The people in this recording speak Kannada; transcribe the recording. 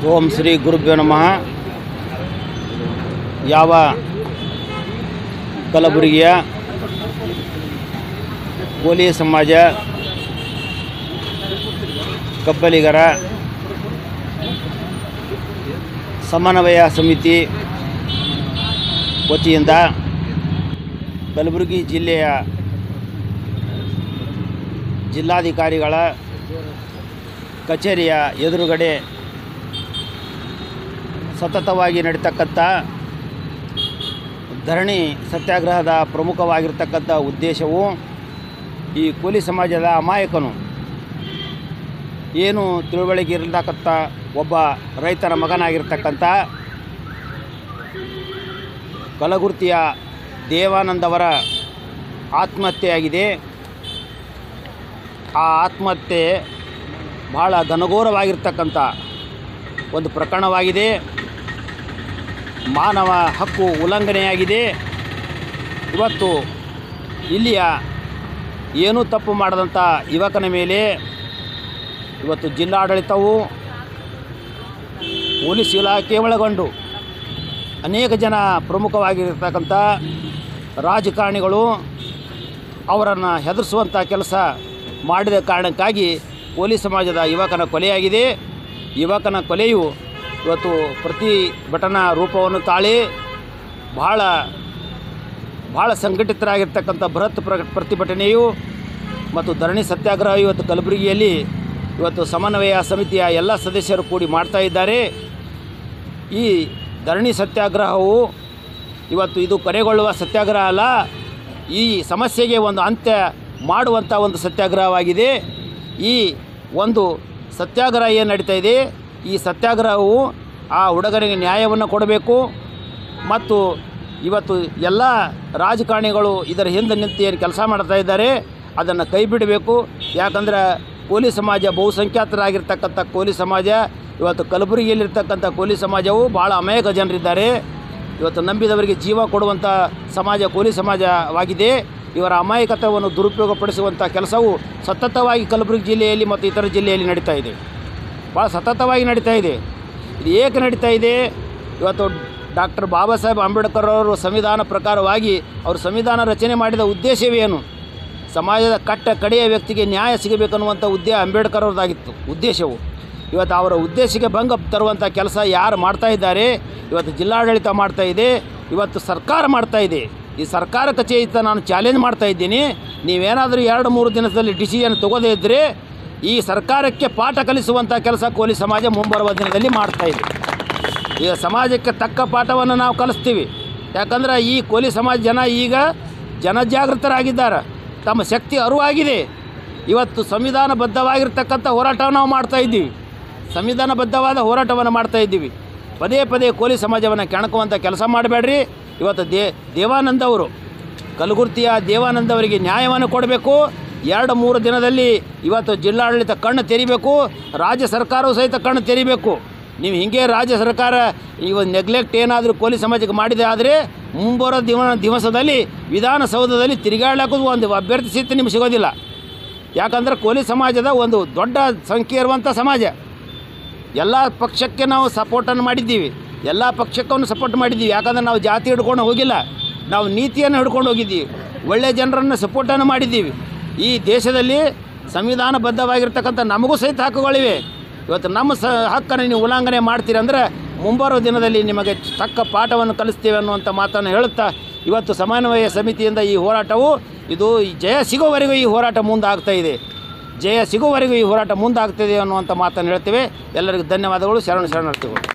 ಓಂ ಶ್ರೀ ಗುರುಭ್ಯೋ ನಮಃ ಯಾವ ಕಲಬುರಗಿಯ ಕೋಲಿ ಸಮಾಜ ಕಬ್ಬಲಿಗರ ಸಮನ್ವಯ ಸಮಿತಿ ವತಿಯಿಂದ ಕಲಬುರಗಿ ಜಿಲ್ಲೆಯ ಜಿಲ್ಲಾಧಿಕಾರಿಗಳ ಕಚೇರಿಯ ಎದುರುಗಡೆ ಸತತವಾಗಿ ನಡೀತಕ್ಕಂಥ ಧರಣಿ ಸತ್ಯಾಗ್ರಹದ ಪ್ರಮುಖವಾಗಿರ್ತಕ್ಕಂಥ ಉದ್ದೇಶವು ಈ ಕೂಲಿ ಸಮಾಜದ ಅಮಾಯಕನು ಏನು ತಿಳುವಳಿಕೆ ಇರತಕ್ಕಂಥ ಒಬ್ಬ ರೈತರ ಮಗನಾಗಿರ್ತಕ್ಕಂಥ ಕಲಗುರ್ತಿಯ ದೇವಾನಂದವರ ಆತ್ಮಹತ್ಯೆಯಾಗಿದೆ ಆ ಆತ್ಮಹತ್ಯೆ ಭಾಳ ಘನಘೋರವಾಗಿರ್ತಕ್ಕಂಥ ಒಂದು ಪ್ರಕರಣವಾಗಿದೆ ಮಾನವ ಹಕ್ಕು ಉಲ್ಲಂಘನೆಯಾಗಿದೆ ಇವತ್ತು ಇಲ್ಲಿಯ ಏನೂ ತಪ್ಪು ಮಾಡದಂಥ ಯುವಕನ ಮೇಲೆ ಇವತ್ತು ಜಿಲ್ಲಾಡಳಿತವು ಪೊಲೀಸ್ ಇಲಾಖೆ ಒಳಗೊಂಡು ಅನೇಕ ಜನ ಪ್ರಮುಖವಾಗಿರ್ತಕ್ಕಂಥ ರಾಜಕಾರಣಿಗಳು ಅವರನ್ನು ಹೆದರಿಸುವಂಥ ಕೆಲಸ ಮಾಡಿದ ಕಾರಣಕ್ಕಾಗಿ ಪೊಲೀಸ್ ಸಮಾಜದ ಯುವಕನ ಕೊಲೆಯಾಗಿದೆ ಯುವಕನ ಕೊಲೆಯು ಇವತ್ತು ಪ್ರತಿಭಟನಾ ರೂಪವನ್ನು ತಾಳಿ ಭಾಳ ಭಾಳ ಸಂಘಟಿತರಾಗಿರ್ತಕ್ಕಂಥ ಬೃಹತ್ ಪ್ರ ಪ್ರತಿಭಟನೆಯು ಮತ್ತು ಧರಣಿ ಸತ್ಯಾಗ್ರಹ ಇವತ್ತು ಕಲಬುರಗಿಯಲ್ಲಿ ಇವತ್ತು ಸಮನ್ವಯ ಸಮಿತಿಯ ಎಲ್ಲ ಸದಸ್ಯರು ಕೂಡಿ ಮಾಡ್ತಾ ಇದ್ದಾರೆ ಈ ಧರಣಿ ಸತ್ಯಾಗ್ರಹವು ಇವತ್ತು ಇದು ಕೊನೆಗೊಳ್ಳುವ ಸತ್ಯಾಗ್ರಹ ಅಲ್ಲ ಈ ಸಮಸ್ಯೆಗೆ ಒಂದು ಅಂತ್ಯ ಮಾಡುವಂಥ ಒಂದು ಸತ್ಯಾಗ್ರಹವಾಗಿದೆ ಈ ಒಂದು ಸತ್ಯಾಗ್ರಹ ಏನು ನಡೀತಾ ಇದೆ ಈ ಸತ್ಯಾಗ್ರಹವು ಆ ಹುಡುಗನಿಗೆ ನ್ಯಾಯವನ್ನು ಕೊಡಬೇಕು ಮತ್ತು ಇವತ್ತು ಎಲ್ಲ ರಾಜಕಾರಣಿಗಳು ಇದರ ಹಿಂದೆ ನಿಂತು ಏನು ಕೆಲಸ ಮಾಡ್ತಾ ಇದ್ದಾರೆ ಅದನ್ನು ಕೈ ಬಿಡಬೇಕು ಯಾಕಂದ್ರೆ ಕೋಲಿ ಸಮಾಜ ಬಹುಸಂಖ್ಯಾತರಾಗಿರ್ತಕ್ಕಂಥ ಕೋಲಿ ಸಮಾಜ ಇವತ್ತು ಕಲಬುರಗಿಯಲ್ಲಿರ್ತಕ್ಕಂಥ ಕೋಲಿ ಸಮಾಜವು ಭಾಳ ಅನೇಕ ಜನರಿದ್ದಾರೆ ಇವತ್ತು ನಂಬಿದವರಿಗೆ ಜೀವ ಕೊಡುವಂಥ ಸಮಾಜ ಕೋಲಿ ಸಮಾಜವಾಗಿದೆ ಇವರ ಅಮಾಯಕತ್ವವನ್ನು ದುರುಪಯೋಗಪಡಿಸುವಂಥ ಕೆಲಸವು ಸತತವಾಗಿ ಕಲಬುರಗಿ ಜಿಲ್ಲೆಯಲ್ಲಿ ಮತ್ತು ಇತರ ಜಿಲ್ಲೆಯಲ್ಲಿ ನಡೀತಾ ಇದೆ ಭಾಳ ಸತತವಾಗಿ ನಡೀತಾ ಇದೆ ಇದು ಏಕೆ ನಡೀತಾ ಇದೆ ಇವತ್ತು ಡಾಕ್ಟರ್ ಬಾಬಾ ಸಾಹೇಬ್ ಅಂಬೇಡ್ಕರ್ ಅವರು ಸಂವಿಧಾನ ಪ್ರಕಾರವಾಗಿ ಅವರು ಸಂವಿಧಾನ ರಚನೆ ಮಾಡಿದ ಉದ್ದೇಶವೇನು ಸಮಾಜದ ಕಟ್ಟ ಕಡೆಯ ವ್ಯಕ್ತಿಗೆ ನ್ಯಾಯ ಸಿಗಬೇಕನ್ನುವಂಥ ಉದ್ದೇಶ ಅಂಬೇಡ್ಕರ್ ಅವ್ರದ್ದಾಗಿತ್ತು ಉದ್ದೇಶವು ಇವತ್ತು ಅವರ ಉದ್ದೇಶಕ್ಕೆ ಭಂಗ ತರುವಂಥ ಕೆಲಸ ಯಾರು ಮಾಡ್ತಾ ಇದ್ದಾರೆ ಇವತ್ತು ಜಿಲ್ಲಾಡಳಿತ ಮಾಡ್ತಾ ಇದೆ ಇವತ್ತು ಸರ್ಕಾರ ಮಾಡ್ತಾ ಇದೆ ಈ ಸರ್ಕಾರ ಕಚೇರಿತ ನಾನು ಚಾಲೆಂಜ್ ಮಾಡ್ತಾ ಇದ್ದೀನಿ ನೀವೇನಾದರೂ ಎರಡು ಮೂರು ದಿನದಲ್ಲಿ ಡಿಸಿಷನ್ ತಗೋದೇ ಇದ್ದರೆ ಈ ಸರ್ಕಾರಕ್ಕೆ ಪಾಠ ಕಲಿಸುವಂಥ ಕೆಲಸ ಕೋಲಿ ಸಮಾಜ ಮುಂಬರುವ ದಿನದಲ್ಲಿ ಮಾಡ್ತಾ ಇದೆ ಈಗ ಸಮಾಜಕ್ಕೆ ತಕ್ಕ ಪಾಠವನ್ನು ನಾವು ಕಲಿಸ್ತೀವಿ ಯಾಕಂದ್ರೆ ಈ ಕೋಲಿ ಸಮಾಜ ಜನ ಈಗ ಜನಜಾಗೃತರಾಗಿದ್ದಾರೆ ತಮ್ಮ ಶಕ್ತಿ ಅರಿವಾಗಿದೆ ಇವತ್ತು ಸಂವಿಧಾನಬದ್ಧವಾಗಿರ್ತಕ್ಕಂಥ ಹೋರಾಟವನ್ನು ನಾವು ಮಾಡ್ತಾ ಇದ್ದೀವಿ ಸಂವಿಧಾನಬದ್ಧವಾದ ಹೋರಾಟವನ್ನು ಮಾಡ್ತಾ ಇದ್ದೀವಿ ಪದೇ ಪದೇ ಕೋಲಿ ಸಮಾಜವನ್ನು ಕೆಣಕುವಂಥ ಕೆಲಸ ಮಾಡಬೇಡ್ರಿ ಇವತ್ತು ದೇ ದೇವಾನಂದ ಅವರು ಕಲಗುರ್ತಿಯ ದೇವಾನಂದ ಅವರಿಗೆ ನ್ಯಾಯವನ್ನು ಕೊಡಬೇಕು ಎರಡು ಮೂರು ದಿನದಲ್ಲಿ ಇವತ್ತು ಜಿಲ್ಲಾಡಳಿತ ಕಣ್ಣು ತೆರಿಬೇಕು ರಾಜ್ಯ ಸರ್ಕಾರವು ಸಹಿತ ಕಣ್ಣು ತೆರಿಬೇಕು ನೀವು ಹೀಗೆ ರಾಜ್ಯ ಸರ್ಕಾರ ಇವ ನೆಗ್ಲೆಕ್ಟ್ ಏನಾದರೂ ಕೋಲಿ ಸಮಾಜಕ್ಕೆ ಮಾಡಿದೆ ಆದರೆ ಮುಂಬರೋ ದಿವ ದಿವಸದಲ್ಲಿ ವಿಧಾನಸೌಧದಲ್ಲಿ ತಿರುಗಾಡಕ್ಕೂ ಒಂದು ಅಭ್ಯರ್ಥಿ ಸೀಟ್ ನಿಮ್ಗೆ ಸಿಗೋದಿಲ್ಲ ಯಾಕಂದ್ರೆ ಕೋಲಿ ಸಮಾಜದ ಒಂದು ದೊಡ್ಡ ಸಂಖ್ಯೆ ಇರುವಂಥ ಸಮಾಜ ಎಲ್ಲ ಪಕ್ಷಕ್ಕೆ ನಾವು ಸಪೋರ್ಟನ್ನು ಮಾಡಿದ್ದೀವಿ ಎಲ್ಲ ಪಕ್ಷಕ್ಕೂ ಸಪೋರ್ಟ್ ಮಾಡಿದ್ದೀವಿ ಯಾಕಂದ್ರೆ ನಾವು ಜಾತಿ ಹಿಡ್ಕೊಂಡು ಹೋಗಿಲ್ಲ ನಾವು ನೀತಿಯನ್ನು ಹಿಡ್ಕೊಂಡು ಹೋಗಿದ್ದೀವಿ ಒಳ್ಳೆಯ ಜನರನ್ನು ಸಪೋರ್ಟನ್ನು ಮಾಡಿದ್ದೀವಿ ಈ ದೇಶದಲ್ಲಿ ಸಂವಿಧಾನಬದ್ಧವಾಗಿರ್ತಕ್ಕಂಥ ನಮಗೂ ಸಹಿತ ಹಕ್ಕುಗಳಿವೆ ಇವತ್ತು ನಮ್ಮ ಸ ಹಕ್ಕನ್ನು ನೀವು ಉಲ್ಲಂಘನೆ ಮಾಡ್ತೀರಂದ್ರೆ ಮುಂಬರುವ ದಿನದಲ್ಲಿ ನಿಮಗೆ ತಕ್ಕ ಪಾಠವನ್ನು ಕಲಿಸ್ತೇವೆ ಅನ್ನುವಂಥ ಮಾತನ್ನು ಹೇಳುತ್ತಾ ಇವತ್ತು ಸಮನ್ವಯ ಸಮಿತಿಯಿಂದ ಈ ಹೋರಾಟವು ಇದು ಜಯ ಸಿಗೋವರೆಗೂ ಈ ಹೋರಾಟ ಮುಂದಾಗ್ತಾ ಇದೆ ಜಯ ಸಿಗುವವರೆಗೂ ಈ ಹೋರಾಟ ಮುಂದಾಗ್ತಿದೆ ಅನ್ನುವಂಥ ಮಾತನ್ನು ಹೇಳ್ತೇವೆ ಎಲ್ಲರಿಗೂ ಧನ್ಯವಾದಗಳು ಶರಣ ಶರಣಾರ್ಥಿಗಳು